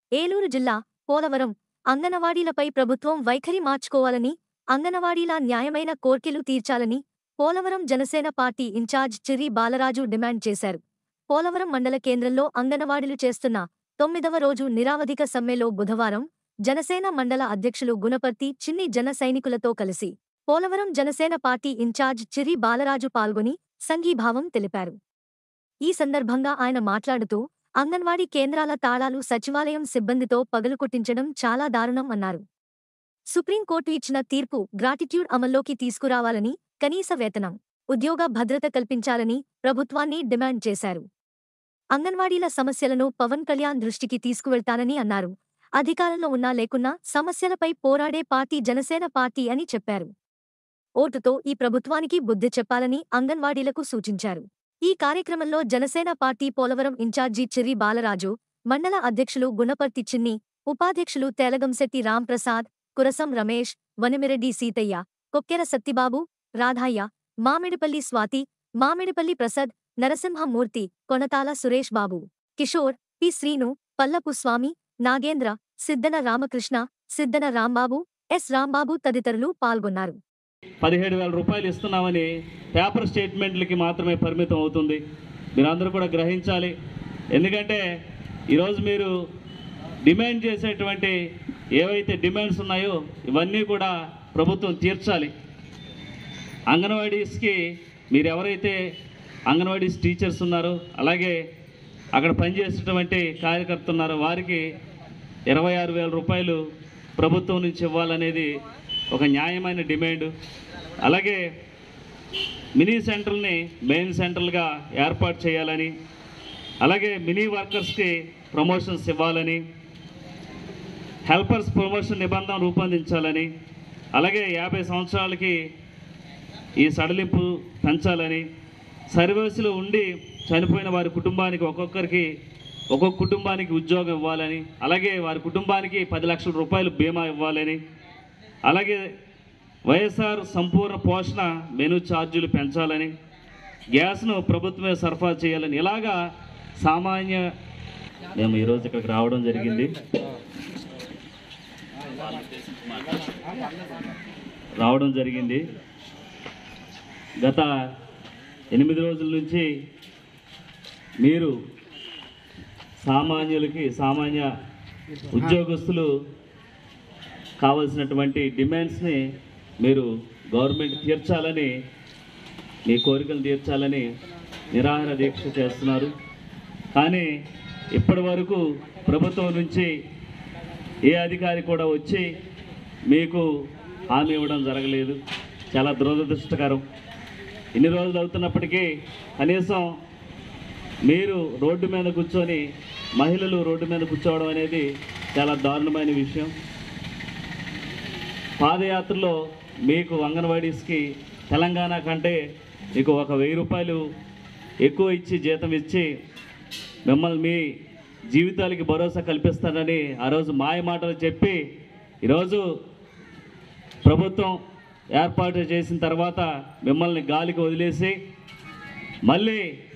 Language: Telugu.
ఏలూరు జిల్లా పోలవరం అంగనవాడీలపై ప్రభుత్వం వైఖరి మార్చుకోవాలని అంగనవాడీల న్యాయమైన కోర్కెలు తీర్చాలని Polavaram Janasena party incharge Chirri Balaraju demand చేశారు పోలవరం మండల కేంద్రంలో అంగనవాడీలు చేస్తున్న తొమ్మిదవ రోజు నిరావధిక సమ్మెలో బుధవారం జనసేన మండల అధ్యక్షులు గుణపర్తి చిన్ని జన సైనికులతో కలిసి పోలవరం జనసేన పార్టీ ఇన్ఛార్జ్ చిరి బాలరాజు పాల్గొని సంఘీభావం తెలిపారు ఈ సందర్భంగా ఆయన మాట్లాడుతూ అంగన్వాడీ కేంద్రాల తాళాలు సచివాలయం సిబ్బందితో పగలుకొట్టించడం చాలా దారుణం అన్నారు సుప్రీంకోర్టు ఇచ్చిన తీర్పు గ్రాటిట్యూడ్ అమల్లోకి తీసుకురావాలని కనీస వేతనం ఉద్యోగ భద్రత కల్పించాలని ప్రభుత్వాన్ని డిమాండ్ చేశారు అంగన్వాడీల సమస్యలను పవన్ కళ్యాణ్ దృష్టికి తీసుకువెళ్తానని అన్నారు అధికారంలో ఉన్నా లేకున్నా సమస్యలపై పోరాడే పార్టీ జనసేన పార్టీ అని చెప్పారు ఓటుతో ఈ ప్రభుత్వానికి బుద్ధి చెప్పాలని అంగన్వాడీలకు సూచించారు ఈ కార్యక్రమంలో జనసేన పార్టీ పోలవరం ఇన్ఛార్జి చిర్రి బాలరాజు మండల అధ్యక్షులు గుణపర్తి చిన్ని ఉపాధ్యక్షులు తేలగంశెట్టి రాంప్రసాద్ కురసం రమేష్ వనమిరెడ్డి సీతయ్య కొక్కెర సత్తిబాబు రాధాయ్య మామిడిపల్లి స్వాతి మామిడిపల్లి ప్రసాద్ నరసింహమూర్తి కొనతాల సురేష్ బాబు కిషోర్ పి శ్రీను పల్లపు స్వామి నాగేంద్ర సిద్దన రామకృష్ణ సిద్దన రాంబాబు ఎస్ రాంబాబు తదితరులు పాల్గొన్నారు పదిహేడు వేల రూపాయలు ఇస్తున్నామని పేపర్ స్టేట్మెంట్లకి మాత్రమే పరిమితం అవుతుంది మీరందరూ కూడా గ్రహించాలి ఎందుకంటే ఈరోజు మీరు డిమాండ్ చేసేటువంటి ఏవైతే డిమాండ్స్ ఉన్నాయో ఇవన్నీ కూడా ప్రభుత్వం తీర్చాలి అంగన్వాడీస్కి మీరు ఎవరైతే అంగన్వాడీస్ టీచర్స్ ఉన్నారో అలాగే అక్కడ పనిచేసేటువంటి కార్యకర్త ఉన్నారో వారికి ఇరవై ఆరు వేల రూపాయలు ప్రభుత్వం నుంచి ఇవ్వాలనేది ఒక న్యాయమైన డిమాండ్ అలాగే మినీ సెంటర్ని మెయిన్ సెంటర్లుగా ఏర్పాటు చేయాలని అలాగే మినీ వర్కర్స్కి ప్రమోషన్స్ ఇవ్వాలని హెల్పర్స్ ప్రమోషన్ నిబంధన రూపొందించాలని అలాగే యాభై సంవత్సరాలకి ఈ సడలింపు పెంచాలని సర్వీసులు ఉండి చనిపోయిన వారి కుటుంబానికి ఒక్కొక్కరికి ఒక్కొక్క కుటుంబానికి ఉద్యోగం ఇవ్వాలని అలాగే వారి కుటుంబానికి పది లక్షల రూపాయలు బీమా ఇవ్వాలని అలాగే వైఎస్ఆర్ సంపూర్ణ పోషణ మెను ఛార్జీలు పెంచాలని గ్యాస్ను ప్రభుత్వమే సరఫరా చేయాలని ఇలాగా సామాన్య మేము ఈరోజు ఇక్కడికి రావడం జరిగింది రావడం జరిగింది గత ఎనిమిది రోజుల నుంచి మీరు సామాన్యులకి సామాన్య ఉద్యోగస్తులు కావలసినటువంటి డిమాండ్స్ని మీరు గవర్నమెంట్ తీర్చాలని మీ కోరికలు తీర్చాలని నిరాహార దీక్ష చేస్తున్నారు కానీ ఇప్పటి వరకు ప్రభుత్వం నుంచి ఏ అధికారి కూడా వచ్చి మీకు హామీ ఇవ్వడం జరగలేదు చాలా దురదృష్టకరం ఇన్ని రోజులు అవుతున్నప్పటికీ కనీసం మీరు రోడ్డు మీద కూర్చొని మహిళలు రోడ్డు మీద కూర్చోవడం అనేది చాలా దారుణమైన విషయం పాదయాత్రలో మీకు అంగన్వాడీస్కి తెలంగాణ కంటే మీకు ఒక వెయ్యి రూపాయలు ఎక్కువ ఇచ్చి జీతం ఇచ్చి మిమ్మల్ని మీ జీవితాలకి భరోసా కల్పిస్తానని ఆ రోజు మాయ మాటలు చెప్పి ఈరోజు ప్రభుత్వం ఏర్పాటు చేసిన తర్వాత మిమ్మల్ని గాలికి వదిలేసి మళ్ళీ